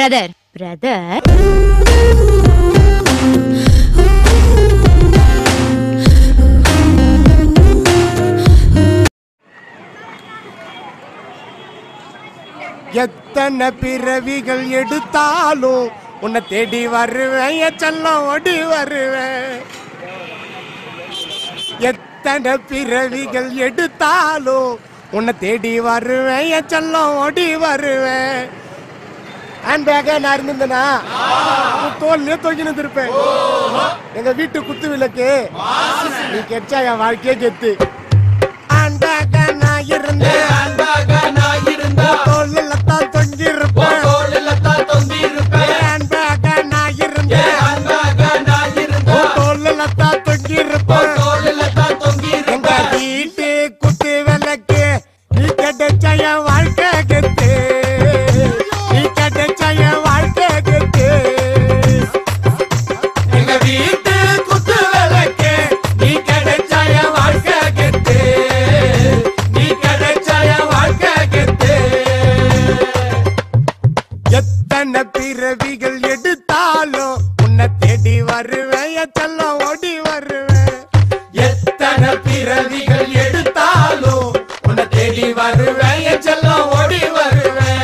Brother brother எத்தனை பிறவிகள் எடுத்தாலும் உன்னை தேடி வருவேன் என் செல்லம் ஓடி வருவேன் எத்தனை பிறவிகள் எடுத்தாலும் உன்னை தேடி வருவேன் என் செல்லம் ஓடி வருவேன் ஹேண்ட் பேக்கா நான் இருந்திருந்தேனா உன் தோல்லையே தொங்கி நின்றுருப்பேன் எங்க வீட்டு குத்து விளக்கு நீ கெச்சா என் வாழ்க்கையே கெத்து ஹேண்ட் பேக்கா நான் இருந்தேன் தோல்ல தான் தொங்கி இருப்பேன் ஹேண்ட் பேக்கா நான் இருந்தேன் தோல்ல தான் தொங்கி இருப்பேன் எங்க வீட்டு குத்து விளக்கு நீ கிடைச்ச என் வாழ்க்கை கெத்து நீ கிடைச்ச என் வாழ்க்கை கெத்து எங்க வீட்டு குத்து விளக்கு நீ கிடைச்ச என் வாழ்க்கை கெத்து நீ கிடைச்ச என் வாழ்க்கை கெத்து எத்தனை பிறவிகள் எடுத்தாலும் உன்னை தேடி வருவேன் என் செல்லம் ஓடி வருவேன் எத்தனை பிறவிகள் எடுத்தாலும் உன்னை தேடி வருவேன் என் செல்லம் ஓடி வருவேன்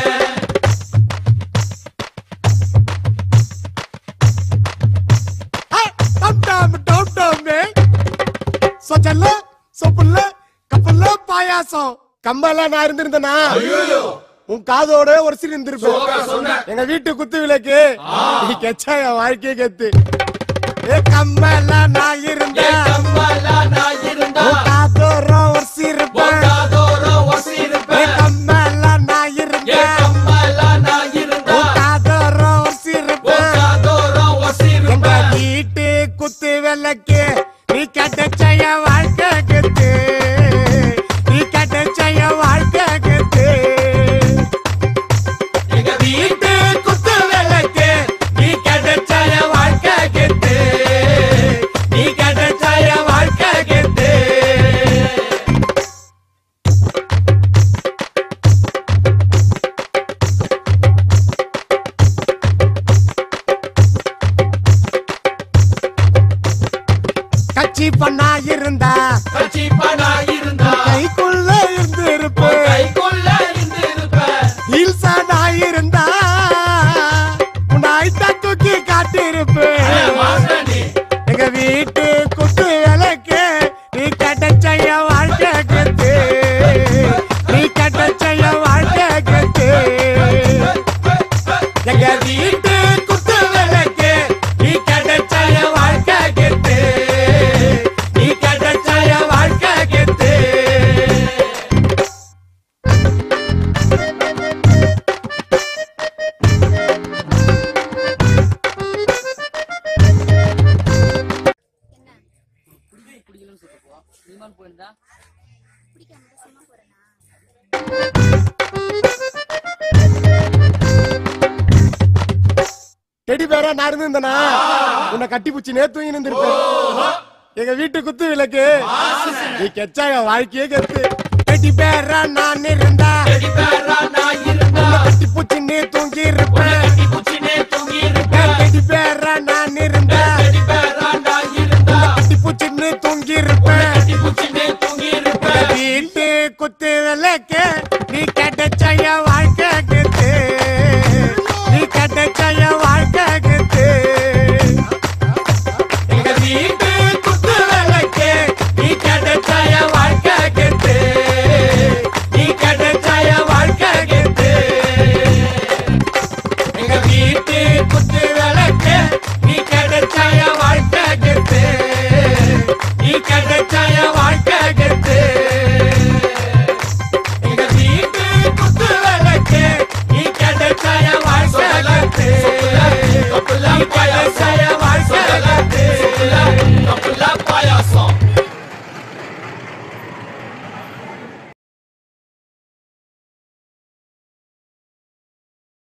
ஹே, டம் டம் டம் டம்மே. சொச்சல்ல, சொப்புல்ல, கப்பல்ல, பாயாசம் கம்பல நான் இருந்திருந்தேனா உன் காதோட ஒரு சிறு இருந்திருப்பேன் எங்க வீட்டு குத்து விளக்கு நீ கெச்சா என் வாழ்க்கையே கெத்து ஏ கம்பல நான் இருந்தேன் உன் காதோர ஒரு சிரிப்பேன் ஏ கம்பல நான் இருந்தேன் உன் காதோர ஒரு சிரிப்பேன் எங்க வீட்டு குத்து விளக்கு நீ கிடைச்ச என் வாழ்க்கை கெத்து நீ கிடைச்ச என் வாழ்க்கை கெத்து எங்க வீட்டு குத்து விளக்கு நீ கிடைச்ச என் வாழ்க்கை கெத்து நீ கிடைச்ச என் வாழ்க்கை கெத்து கட்சி பண்ணா இருந்தா கைக்குள்ள இருந்து இருப்பேன் ஹீல்ஸா நான் இருந்தா உன்னை ஐட்டா தூக்கி காட்டியிருப்பேன் எங்க வீட்டு குத்து விளக்கு நீ கிடைச்ச என் வாழ்க்கை கத்து நீ கிடைச்ச என் வாழ்க்கை கத்து எங்க வீட்டு குத்து விளக்கு நீ கிடைச்ச என் வாழ்க்கை கத்து நீ கிடைச்ச என் வாழ்க்கை கத்து டெடி பேரா நான் இருந்திருந்தேனா உன்னை கட்டி பூச்சி நேத்து தூங்கி நின்றுருப்பேன் எங்க வீட்டு குத்து விளக்கு நீ கெச்சா என் வாழ்க்கையே கெத்து டெடி பேரா நான் இருந்தா உன்னை கட்டி பூச்சி நீ தூங்கி இருப்பேன் டெடி பேரா நான் இருந்தா உன்னை கட்டி பூச்சி நீ தூங்கி இருப்பேன் எங்க வீட்டு குத்து விளக்கு